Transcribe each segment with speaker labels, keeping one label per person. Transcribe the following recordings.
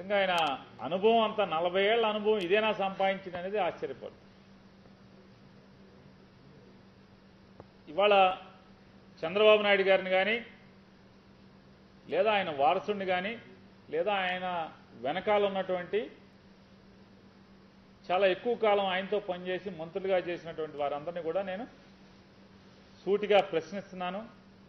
Speaker 1: నిజంగా ఆయన అనుభవం అంత నలభై ఏళ్ల అనుభవం ఇదేనా సంపాదించింది అనేది ఆశ్చర్యపడు ఇవాళ చంద్రబాబు నాయుడు గారిని కానీ లేదా ఆయన వారసుడిని కానీ లేదా ఆయన వెనకాల ఉన్నటువంటి చాలా ఎక్కువ కాలం ఆయనతో పనిచేసి మంత్రులుగా చేసినటువంటి వారందరినీ కూడా నేను సూటిగా ప్రశ్నిస్తున్నాను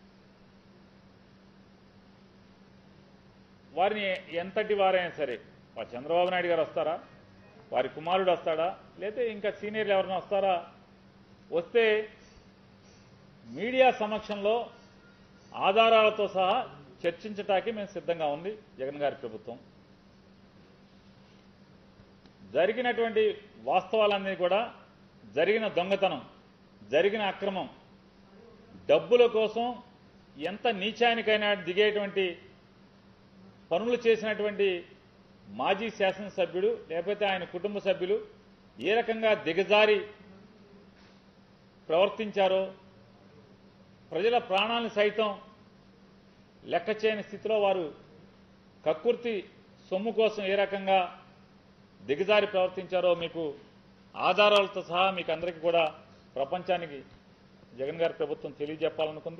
Speaker 1: వారిని ఎంతటి వారైనా సరే వారు చంద్రబాబు నాయుడు గారు వస్తారా వారి కుమారుడు వస్తాడా లేదా ఇంకా సీనియర్లు ఎవరైనా వస్తారా వస్తే మీడియా సమక్షంలో ఆధారాలతో సహా చర్చించటానికి మేము సిద్ధంగా ఉంది జగన్ గారి ప్రభుత్వం జరిగినటువంటి వాస్తవాలన్నీ కూడా జరిగిన దొంగతనం జరిగిన అక్రమం డబ్బుల కోసం ఎంత నీచానికైనా దిగేటువంటి పనులు చేసినటువంటి మాజీ శాసనసభ్యుడు లేకపోతే ఆయన కుటుంబ సభ్యులు ఏ రకంగా దిగజారి ప్రవర్తించారో ప్రజల ప్రాణాలను సైతం లెక్క చేయని స్థితిలో వారు కక్కుర్తి సొమ్ము కోసం ఏ రకంగా దిగజారి ప్రవర్తించారో మీకు ఆధారాలతో సహా మీకు అందరికీ కూడా ప్రపంచానికి జగన్ గారి ప్రభుత్వం తెలియజెప్పాలనుకుంది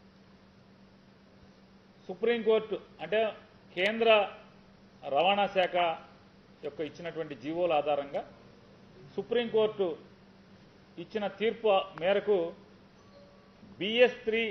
Speaker 1: సుప్రీంకోర్టు అంటే కేంద్ర రవాణా శాఖ యొక్క ఇచ్చినటువంటి జీవోల ఆధారంగా సుప్రీంకోర్టు ఇచ్చిన తీర్పు మేరకు బిఎస్ త్రీ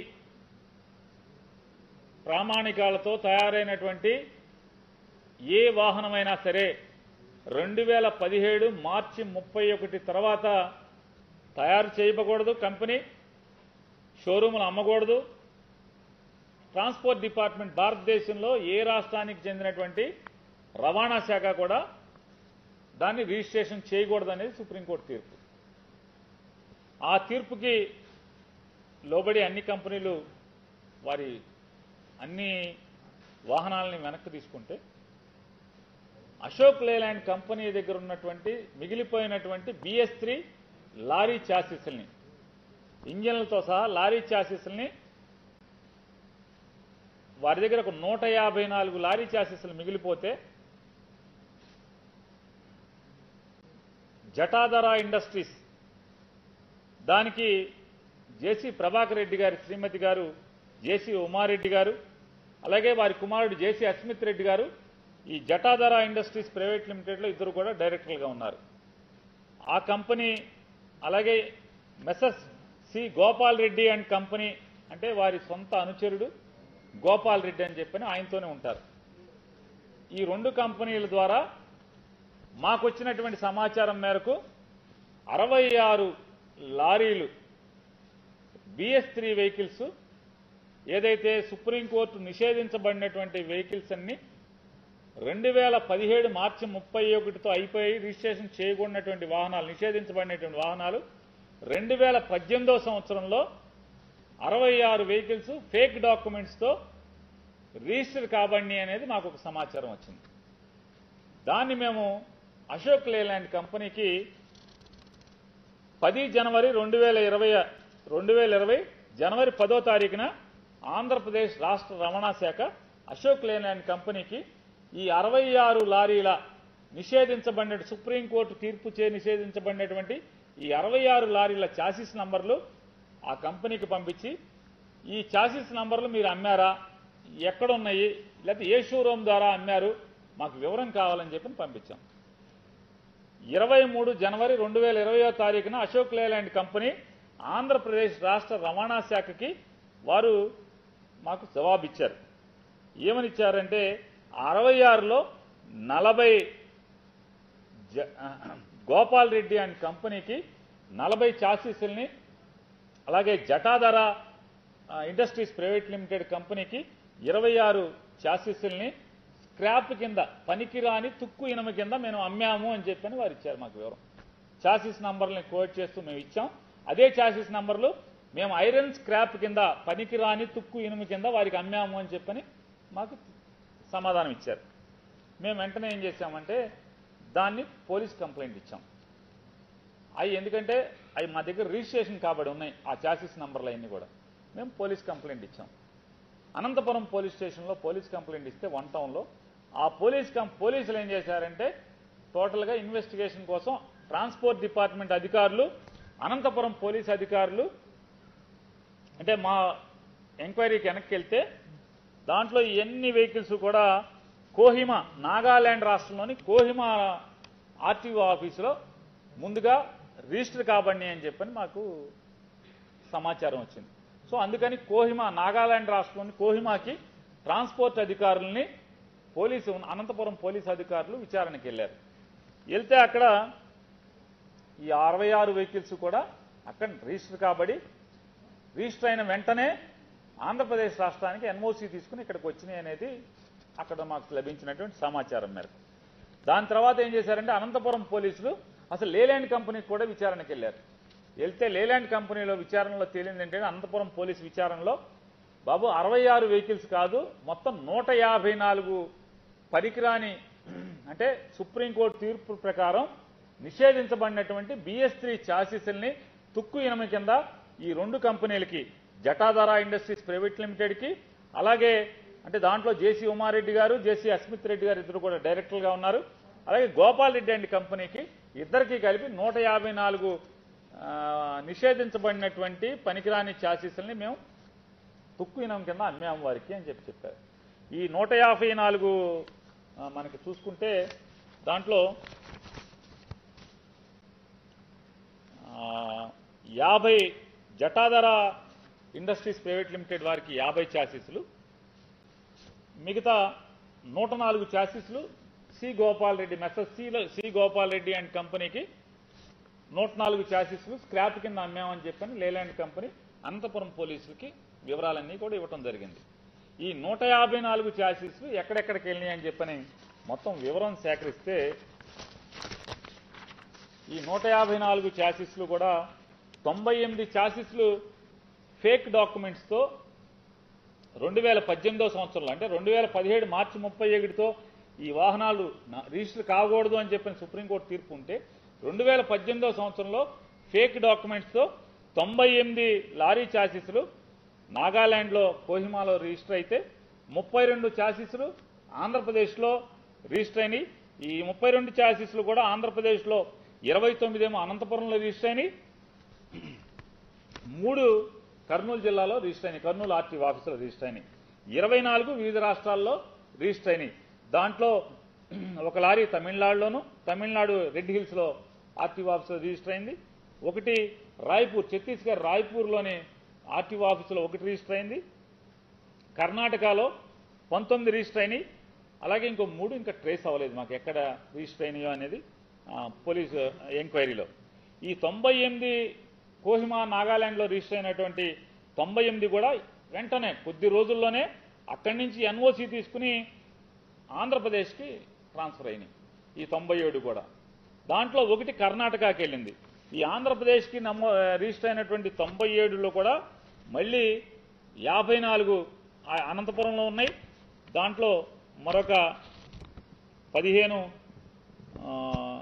Speaker 1: ప్రామాణికాలతో తయారైనటువంటి ఏ వాహనమైనా సరే రెండు వేల పదిహేడు మార్చి ముప్పై ఒకటి తర్వాత తయారు చేయకూడదు కంపెనీ షోరూములు అమ్మకూడదు ట్రాన్స్పోర్ట్ డిపార్ట్మెంట్ భారతదేశంలో ఏ రాష్ట్రానికి చెందినటువంటి రవాణా శాఖ కూడా దాన్ని రిజిస్ట్రేషన్ చేయకూడదనేది సుప్రీంకోర్టు తీర్పు ఆ తీర్పుకి లోబడి అన్ని కంపెనీలు వారి అన్ని వాహనాలని వెనక్కి తీసుకుంటే అశోక్ లేలాండ్ కంపెనీ దగ్గర ఉన్నటువంటి మిగిలిపోయినటువంటి బిఎస్ త్రీ లారీ చాసిస్ని ఇంజన్లతో సహా లారీ చాసిస్ని వారి దగ్గర ఒక నూట యాభై నాలుగు లారీ చాసిస్లు మిగిలిపోతే జటాధర ఇండస్ట్రీస్ దానికి జేసీ ప్రభాకర్ రెడ్డి గారి శ్రీమతి గారు జేసీ ఉమారెడ్డి గారు అలాగే వారి కుమారుడు జేసీ అస్మిత్ రెడ్డి గారు ఈ జటాధర ఇండస్ట్రీస్ ప్రైవేట్ లిమిటెడ్లో ఇద్దరు కూడా డైరెక్టర్లుగా ఉన్నారు ఆ కంపెనీ అలాగే messrs C Gopal Reddy and company అంటే వారి సొంత అనుచరుడు గోపాల్ రెడ్డి అని చెప్పని ఆయనతోనే ఉంటారు ఈ రెండు కంపెనీల ద్వారా మాకు వచ్చినటువంటి సమాచారం మేరకు అరవై ఆరు లారీలు బిఎస్ త్రీ వెహికల్స్ ఏదైతే సుప్రీంకోర్టు నిషేధించబడినటువంటి వెహికల్స్ అన్ని రెండు వేల పదిహేడు మార్చి ముప్పై ఒకటితో అయిపోయి రిజిస్ట్రేషన్ చేయకూడనటువంటి వాహనాలు నిషేధించబడినటువంటి వాహనాలు రెండు వేల పద్దెనిమిదవ సంవత్సరంలో అరవై ఆరు వెహికల్స్ ఫేక్ డాక్యుమెంట్స్తో రిజిస్టర్ కాబడిని అనేది మాకు ఒక సమాచారం వచ్చింది దాన్ని మేము అశోక్ లేలాండ్ కంపెనీకి పది జనవరి రెండు వేల ఇరవై రెండు వేల ఇరవై జనవరి పదో తారీఖున ఆంధ్రప్రదేశ్ రాష్ట్ర రవాణా శాఖ అశోక్ లేలాండ్ కంపెనీకి ఈ అరవై ఆరు లారీల నిషేధించబడిన సుప్రీంకోర్టు తీర్పు చే నిషేధించబడినటువంటి ఈ అరవై ఆరు లారీల చాసిస్ నంబర్లు ఆ కంపెనీకి పంపించి ఈ చాసిస్ నంబర్లు మీరు అమ్మారా ఎక్కడ ఉన్నాయి లేకపోతే ఏ షోరూమ్ ద్వారా అమ్మారు మాకు వివరం కావాలని చెప్పి పంపించాం ఇరవై మూడు జనవరి రెండు వేల ఇరవయో తారీఖున అశోక్ లేలాండ్ కంపెనీ ఆంధ్రప్రదేశ్ రాష్ట్ర రవాణా శాఖకి వారు మాకు జవాబిచ్చారు ఏమని ఇచ్చారంటే అరవై ఆరులో నలభై జ- గోపాల్ రెడ్డి అండ్ కంపెనీకి నలభై చాసీసుల్ని అలాగే జటాధర ఆ, ఇండస్ట్రీస్ ప్రైవేట్ లిమిటెడ్ కంపెనీకి ఇరవై ఆరు చాసీసుల్ని స్క్రాప్ కింద పనికిరాని తుక్కు ఇనమ కింద మేము అమ్మాము అని చెప్పని వారు ఇచ్చారు మాకు వివరం చాసిస్ నంబర్లని కోట్ చేస్తూ మేము ఇచ్చాం అదే చాసిస్ నంబర్లు మేము ఐరన్ స్క్రాప్ కింద పనికిరాని తుక్కు ఇనుము కింద వారికి అమ్మాము అని చెప్పని మాకు సమాధానం ఇచ్చారు మేము వెంటనే ఏం చేశామంటే దాన్ని పోలీస్ కంప్లైంట్ ఇచ్చాం అవి ఎందుకంటే అవి మా దగ్గర రిజిస్ట్రేషన్ కాబడి ఉన్నాయి ఆ చాసిస్ నంబర్లు అవన్నీ కూడా మేము పోలీస్ కంప్లైంట్ ఇచ్చాం అనంతపురం పోలీస్ స్టేషన్లో పోలీస్ కంప్లైంట్ ఇస్తే వన్ టౌన్లో ఆ పోలీస్ కం పోలీసులు ఏం చేశారంటే టోటల్గా ఇన్వెస్టిగేషన్ కోసం ట్రాన్స్పోర్ట్ డిపార్ట్మెంట్ అధికారులు అనంతపురం పోలీస్ అధికారులు అంటే మా ఎంక్వైరీకి వెనక్కి వెళ్తే దాంట్లో ఎన్ని వెహికల్స్ కూడా కోహిమా నాగాలాండ్ రాష్ట్రంలోని కోహిమా ఆర్టీఓ ఆఫీసులో ముందుగా రిజిస్టర్ కాబడిని అని చెప్పని మాకు సమాచారం వచ్చింది సో అందుకని కోహిమా నాగాలాండ్ రాష్ట్రంలోని కోహిమాకి ట్రాన్స్పోర్ట్ అధికారుల్ని పోలీసు అనంతపురం పోలీసు అధికారులు విచారణకి వెళ్ళారు వెళ్తే అక్కడ ఈ అరవై ఆరు వెహికల్స్ కూడా అక్కడ రిజిస్టర్ కాబడి రిజిస్టర్ అయిన వెంటనే ఆంధ్రప్రదేశ్ రాష్ట్రానికి ఎన్ఓసి తీసుకుని ఇక్కడికి వచ్చినాయి అనేది అక్కడ మాకు లభించినటువంటి సమాచారం మేరకు దాని తర్వాత ఏం చేశారంటే అనంతపురం పోలీసులు అసలు లేలాండ్ కంపెనీకి కూడా విచారణకి వెళ్ళారు వెళ్తే లేలాండ్ కంపెనీలో విచారణలో తేలింది ఏంటంటే అనంతపురం పోలీసు విచారణలో బాబు అరవై ఆరు వెహికల్స్ కాదు మొత్తం నూట యాభై నాలుగు పరికరాని అంటే సుప్రీంకోర్టు తీర్పు ప్రకారం నిషేధించబడినటువంటి బిఎస్ త్రీ ఛాసీస్ని తుక్కు ఇనమ కింద ఈ రెండు కంపెనీలకి జటాధారా ఇండస్ట్రీస్ ప్రైవేట్ లిమిటెడ్కి అలాగే అంటే దాంట్లో జేసీ ఉమారెడ్డి గారు జేసీ అస్మిత్ రెడ్డి గారు ఇద్దరు కూడా డైరెక్టర్గా ఉన్నారు అలాగే గోపాల్ రెడ్డి అండ్ కంపెనీకి ఇద్దరికి కలిపి నూట యాభై నాలుగు ఆ, నిషేధించబడినటువంటి పనికిరాని ఛాసీస్ని మేము తుక్కు ఇనం కింద అమ్మాము వారికి అని చెప్పి చెప్పారు ఈ నూట యాభై నాలుగు ఆ, మనకి చూసుకుంటే దాంట్లో ఆ, యాభై జటాధర ఇండస్ట్రీస్ ప్రైవేట్ లిమిటెడ్ వారికి యాభై ఛాసీసులు మిగతా నూట నాలుగు ఛాసీస్లు C Gopal Reddy messrs C C Gopal Reddy and కంపెనీకి నూట నాలుగు ఛాసీస్లు స్క్రాప్ కింద అమ్మామని చెప్పని లేలాండ్ కంపెనీ అనంతపురం పోలీసులకి వివరాలన్నీ కూడా ఇవ్వటం జరిగింది ఈ నూట యాభై నాలుగు ఛాసీస్లు ఎక్కడెక్కడికి వెళ్ళినాయి అని చెప్పని మొత్తం వివరం సేకరిస్తే ఈ నూట యాభై నాలుగు ఛాసీస్లు కూడా తొంభై ఎనిమిది ఛాసీస్లు ఫేక్ డాక్యుమెంట్స్తో రెండు వేల పద్దెనిమిదో సంవత్సరంలో అంటే రెండు వేల పదిహేడు మార్చి ముప్పై ఒకటితో ఈ వాహనాలు నా- రిజిస్టర్ కాకూడదు అని చెప్పిన సుప్రీంకోర్టు తీర్పు ఉంటే రెండు వేల పద్దెనిమిదో సంవత్సరంలో ఫేక్ డాక్యుమెంట్స్తో తొంభై ఎనిమిది లారీ ఛాసీసులు నాగాలాండ్లో కోహిమాలో రిజిస్టర్ అయితే ముప్పై రెండు ఛాసీసులు ఆంధ్రప్రదేశ్లో రిజిస్టర్ అయినాయి ఈ ముప్పై రెండు ఛాసీసులు కూడా ఆంధ్రప్రదేశ్లో ఇరవై తొమ్మిదేమో అనంతపురంలో రిజిస్టర్ అయినాయి మూడు కర్నూలు జిల్లాలో రిజిస్టర్ అయినాయి కర్నూలు ఆర్టీఓ ఆఫీసులో రిజిస్టర్ అయినాయి ఇరవై నాలుగు వివిధ రాష్ట్రాల్లో రిజిస్టర్ అయినాయి దాంట్లో ఒక లారీ తమిళనాడులోను తమిళనాడు రెడ్ హిల్స్లో ఆర్టీఓ ఆఫీసులో రిజిస్టర్ అయింది ఒకటి రాయ్పూర్ ఛత్తీస్గఢ్ రాయ్పూర్లోని ఆర్టీఓ ఆఫీసులో ఒకటి రిజిస్టర్ అయింది కర్ణాటకలో పంతొమ్మిది రిజిస్టర్ అయినాయి అలాగే ఇంకో మూడు ఇంకా ట్రేస్ అవ్వలేదు మాకు ఎక్కడ రిజిస్టర్ అయినాయో అనేది ఆ, పోలీసు ఎంక్వైరీలో ఈ తొంభై ఎనిమిది కోహిమా నాగాలాండ్లో రిజిస్టర్ అయినటువంటి తొంభై ఎనిమిది కూడా వెంటనే కొద్ది రోజుల్లోనే అక్కడి నుంచి ఎన్ఓసి తీసుకుని ఆంధ్రప్రదేశ్కి ట్రాన్స్ఫర్ అయినాయి ఈ తొంభై ఏడు కూడా దాంట్లో ఒకటి కర్ణాటకకి వెళ్ళింది ఈ ఆంధ్రప్రదేశ్కి నమో రిజిస్టర్ అయినటువంటి తొంభై ఏడులో కూడా మళ్ళీ యాభై నాలుగు ఆ అనంతపురంలో ఉన్నాయి దాంట్లో మరొక పదిహేను ఆ,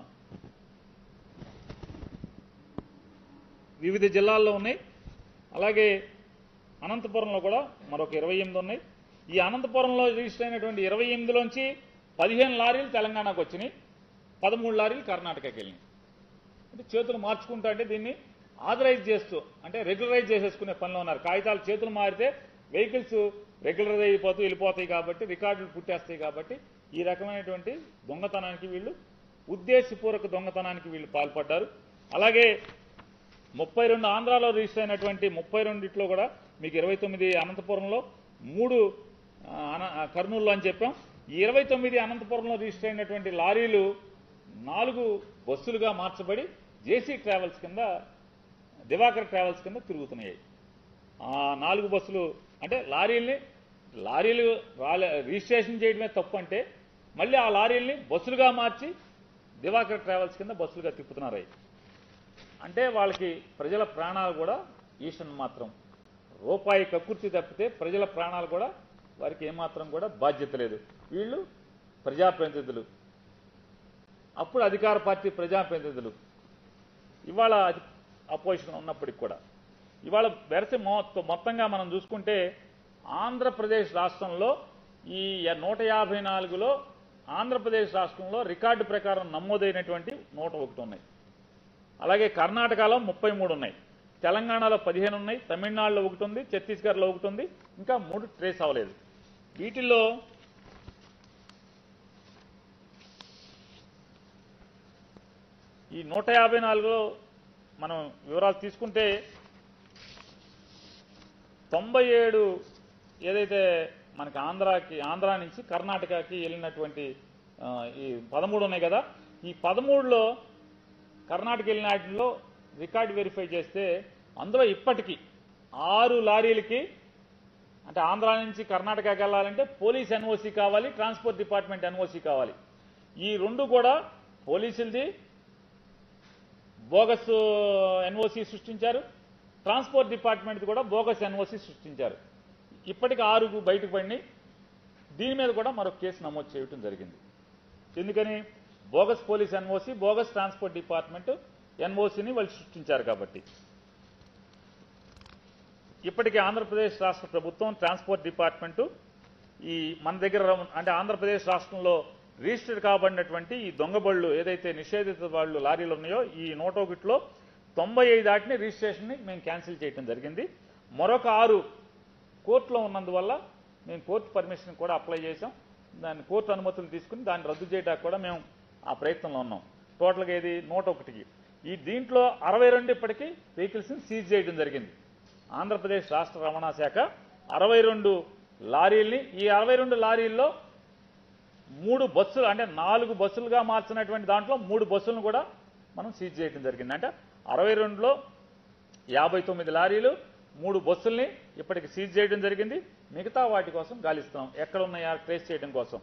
Speaker 1: వివిధ జిల్లాల్లో ఉన్నాయి అలాగే అనంతపురంలో కూడా మరొక ఇరవై ఎనిమిది ఉన్నాయి ఈ అనంతపురంలో రిజిస్టర్ అయినటువంటి ఇరవై ఎనిమిదిలోంచి పదిహేను లారీలు తెలంగాణకు వచ్చినాయి పదమూడు లారీలు కర్ణాటకకి వెళ్ళినాయి అంటే చేతులు మార్చుకుంటా అంటే దీన్ని ఆథరైజ్ చేస్తూ అంటే రెగ్యులరైజ్ చేసేసుకునే పనిలో ఉన్నారు కాగితాలు చేతులు మారితే వెహికల్స్ రెగ్యులరైజ్ అయిపోతూ వెళ్ళిపోతాయి కాబట్టి రికార్డులు పుట్టేస్తాయి కాబట్టి ఈ రకమైనటువంటి దొంగతనానికి వీళ్ళు ఉద్దేశపూర్వక దొంగతనానికి వీళ్ళు పాల్పడ్డారు అలాగే ముప్పై రెండు ఆంధ్రాలో రిజిస్టర్ అయినటువంటి ముప్పై రెండిట్లో కూడా మీకు ఇరవై తొమ్మిది అనంతపురంలో మూడు ఆ, అన- ఆ, కర్నూలులో అని చెప్పాం ఈ ఇరవై తొమ్మిది అనంతపురంలో రిజిస్టర్ అయినటువంటి లారీలు నాలుగు బస్సులుగా మార్చబడి జేసీ ట్రావెల్స్ కింద దివాకర్ ట్రావెల్స్ కింద తిరుగుతున్నాయి ఆ నాలుగు బస్సులు అంటే లారీల్ని లారీలు రాలే రిజిస్ట్రేషన్ చేయడమే తప్పు అంటే మళ్ళీ ఆ లారీల్ని బస్సులుగా మార్చి దివాకర్ ట్రావెల్స్ కింద బస్సులుగా తిప్పుతున్నారు అవి అంటే వాళ్ళకి ప్రజల ప్రాణాలు కూడా ఈషన్ మాత్రం రూపాయి కక్కుర్తి తప్పితే ప్రజల ప్రాణాలు కూడా వారికి ఏమాత్రం కూడా బాధ్యత లేదు వీళ్ళు ప్రజాప్రతినిధులు అప్పుడు అధికార పార్టీ ప్రజాప్రతినిధులు ఇవాళ అది అపోజిషన్ ఉన్నప్పటికి కూడా ఇవాళ వెరసి మొత్తం మొత్తంగా మనం చూసుకుంటే ఆంధ్రప్రదేశ్ రాష్ట్రంలో ఈ నూట యాభై నాలుగులో ఆంధ్రప్రదేశ్ రాష్ట్రంలో రికార్డు ప్రకారం నమోదైనటువంటి నూట ఒకటి ఉన్నాయి అలాగే కర్ణాటకలో ముప్పై మూడు ఉన్నాయి తెలంగాణలో పదిహేను ఉన్నాయి తమిళనాడులో ఒకటి ఉంది ఛత్తీస్గఢ్లో ఒకటి ఉంది ఇంకా మూడు ట్రేస్ అవ్వలేదు వీటిల్లో ఈ నూట యాభై నాలుగులో మనం వివరాలు తీసుకుంటే తొంభై ఏడు ఏదైతే మనకి ఆంధ్రాకి ఆంధ్రా నుంచి కర్ణాటకకి వెళ్ళినటువంటి ఆ, ఈ పదమూడు ఉన్నాయి కదా ఈ పదమూడులో కర్ణాటక వెళ్ళిన వాటిలో రికార్డు వెరిఫై చేస్తే అందులో ఇప్పటికీ ఆరు లారీలకి అంటే ఆంధ్రా నుంచి కర్ణాటకకి వెళ్ళాలంటే పోలీస్ ఎన్ఓసి కావాలి ట్రాన్స్పోర్ట్ డిపార్ట్మెంట్ ఎన్ఓసి కావాలి ఈ రెండు కూడా పోలీసులది బోగస్ ఎన్ఓసి సృష్టించారు ట్రాన్స్పోర్ట్ డిపార్ట్మెంట్ కూడా బోగస్ ఎన్ఓసి సృష్టించారు ఇప్పటికి ఆరు బయటకు పడినాయి దీని మీద కూడా మరొక కేసు నమోదు చేయడం జరిగింది ఎందుకని bogus police NOC bogus transport department ఎన్ఓసిని వాళ్ళు సృష్టించారు కాబట్టి ఇప్పటికీ ఆంధ్రప్రదేశ్ రాష్ట్ర ప్రభుత్వం ట్రాన్స్పోర్ట్ డిపార్ట్మెంటు ఈ మన దగ్గర ఉన్న- అంటే ఆంధ్రప్రదేశ్ రాష్ట్రంలో రిజిస్టర్డ్ కాబడినటువంటి ఈ దొంగ బళ్ళు ఏదైతే నిషేధిత బళ్ళు లారీలు ఉన్నాయో ఈ నూట ఒకటిలో తొంభై ఐదు దాటిని రిజిస్ట్రేషన్ని మేము క్యాన్సిల్ చేయడం జరిగింది మరొక ఆరు కోర్టులో ఉన్నందువల్ల మేము కోర్టు పర్మిషన్ కూడా అప్లై చేసాం దాన్ని కోర్టు అనుమతులు తీసుకుని దాన్ని రద్దు చేయడానికి కూడా మేము ఆ ప్రయత్నంలో ఉన్నాం టోటల్గా ఇది నూట ఒకటికి ఈ దీంట్లో అరవై రెండు ఇప్పటికీ వెహికల్స్ని సీజ్ చేయడం జరిగింది ఆంధ్రప్రదేశ్ రాష్ట్ర రవాణా శాఖ అరవై రెండు లారీల్ని ఈ అరవై రెండు లారీల్లో మూడు బస్సులు అంటే నాలుగు బస్సులుగా మార్చినటువంటి దాంట్లో మూడు బస్సులను కూడా మనం సీజ్ చేయడం జరిగింది అంటే అరవై రెండులో యాభై తొమ్మిది లారీలు మూడు బస్సుల్ని ఇప్పటికి సీజ్ చేయడం జరిగింది మిగతా వాటి కోసం గాలిస్తున్నాం ఎక్కడ ఉన్నాయా ట్రేస్ చేయడం కోసం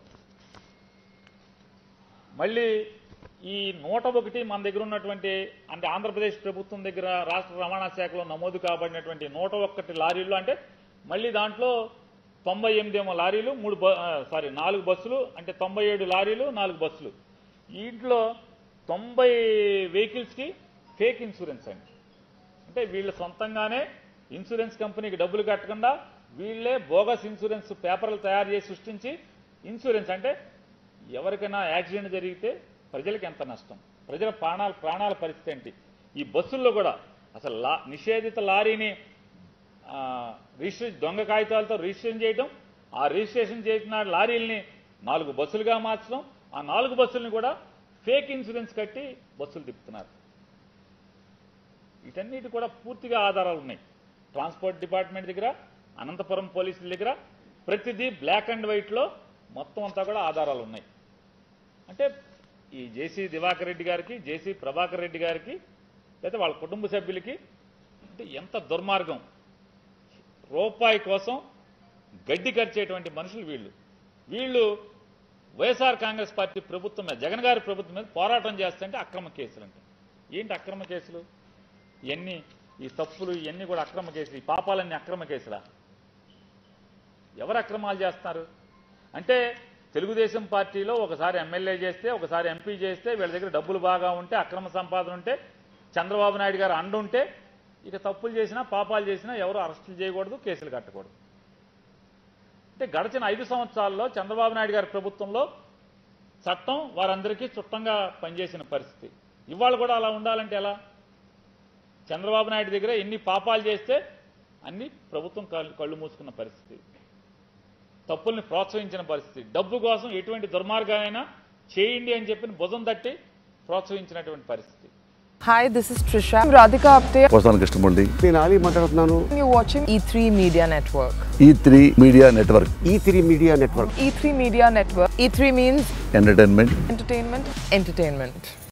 Speaker 1: మళ్ళీ ఈ నూట ఒకటి మన దగ్గర ఉన్నటువంటి అంటే ఆంధ్రప్రదేశ్ ప్రభుత్వం దగ్గర రాష్ట్ర రవాణా శాఖలో నమోదు కాబడినటువంటి నూట ఒక్కటి లారీలు అంటే మళ్ళీ దాంట్లో తొంభై ఎనిమిది ఏమో లారీలు మూడు బ- ఆ, సారీ నాలుగు బస్సులు అంటే తొంభై ఏడు లారీలు నాలుగు బస్సులు వీటిలో తొంభై వెహికల్స్కి ఫేక్ ఇన్సూరెన్స్ అండి అంటే వీళ్ళు సొంతంగానే ఇన్సూరెన్స్ కంపెనీకి డబ్బులు కట్టకుండా వీళ్ళే బోగస్ ఇన్సూరెన్స్ పేపర్లు తయారు చేసి సృష్టించి ఇన్సూరెన్స్ అంటే ఎవరికైనా యాక్సిడెంట్ జరిగితే ప్రజలకు ఎంత నష్టం ప్రజల ప్రాణాల ప్రాణాల పరిస్థితి ఏంటి ఈ బస్సుల్లో కూడా అసలు లా నిషేధిత లారీని ఆ, రిజిస్టర్ దొంగ కాగితాలతో రిజిస్ట్రేషన్ చేయడం ఆ రిజిస్ట్రేషన్ చేసిన లారీల్ని నాలుగు బస్సులుగా మార్చడం ఆ నాలుగు బస్సుల్ని కూడా ఫేక్ ఇన్సూరెన్స్ కట్టి బస్సులు తిప్పుతున్నారు వీటన్నిటి కూడా పూర్తిగా ఆధారాలు ఉన్నాయి ట్రాన్స్పోర్ట్ డిపార్ట్మెంట్ దగ్గర అనంతపురం పోలీసుల దగ్గర ప్రతిదీ బ్లాక్ అండ్ వైట్లో మొత్తం అంతా కూడా ఆధారాలు ఉన్నాయి అంటే ఈ జేసీ దివాకర్ రెడ్డి గారికి జేసీ ప్రభాకర్ రెడ్డి గారికి లేదా వాళ్ళ కుటుంబ సభ్యులకి అంటే ఎంత దుర్మార్గం రూపాయి కోసం గడ్డి ఖర్చేటువంటి మనుషులు వీళ్ళు వీళ్ళు వైఎస్ఆర్ కాంగ్రెస్ పార్టీ ప్రభుత్వం మీద జగన్ గారి ప్రభుత్వం మీద పోరాటం చేస్తుంటే అక్రమ కేసులు అంటే ఏంటి అక్రమ కేసులు ఇవన్నీ ఈ తప్పులు ఇవన్నీ కూడా అక్రమ కేసులు ఈ పాపాలన్నీ అక్రమ కేసులా ఎవరు అక్రమాలు చేస్తున్నారు అంటే తెలుగుదేశం పార్టీలో ఒకసారి ఎమ్మెల్యే చేస్తే ఒకసారి ఎంపీ చేస్తే వీళ్ళ దగ్గర డబ్బులు బాగా ఉంటే అక్రమ సంపాదన ఉంటే చంద్రబాబు నాయుడు గారు అండ ఉంటే ఇక తప్పులు చేసినా పాపాలు చేసినా ఎవరు అరెస్టులు చేయకూడదు కేసులు కట్టకూడదు అంటే గడిచిన ఐదు సంవత్సరాల్లో చంద్రబాబు నాయుడు గారి ప్రభుత్వంలో చట్టం వారందరికీ చుట్టంగా పనిచేసిన పరిస్థితి ఇవాళ కూడా అలా ఉండాలంటే ఎలా చంద్రబాబు నాయుడు దగ్గర ఎన్ని పాపాలు చేస్తే అన్ని ప్రభుత్వం కళ్ళు కళ్ళు మూసుకున్న పరిస్థితి తప్పుల్ని ప్రోత్సహించిన పరిస్థితి డబ్బు కోసం ఎటువంటి దుర్మార్గానైనా చేయండి అని చెప్పి భుజం తట్టి ప్రోత్సహించినటువంటి పరిస్థితి
Speaker 2: Hi, this is Trisha. I'm Radhika Apte.
Speaker 3: వస్తాను కృష్ణమూర్తి
Speaker 4: నేను ఆలీ మాట్లాడుతున్నాను
Speaker 2: You're watching E3 Media Network.
Speaker 3: E three media network
Speaker 4: E three media network
Speaker 2: E3 Media Network. E3 means
Speaker 3: entertainment
Speaker 2: entertainment, entertainment.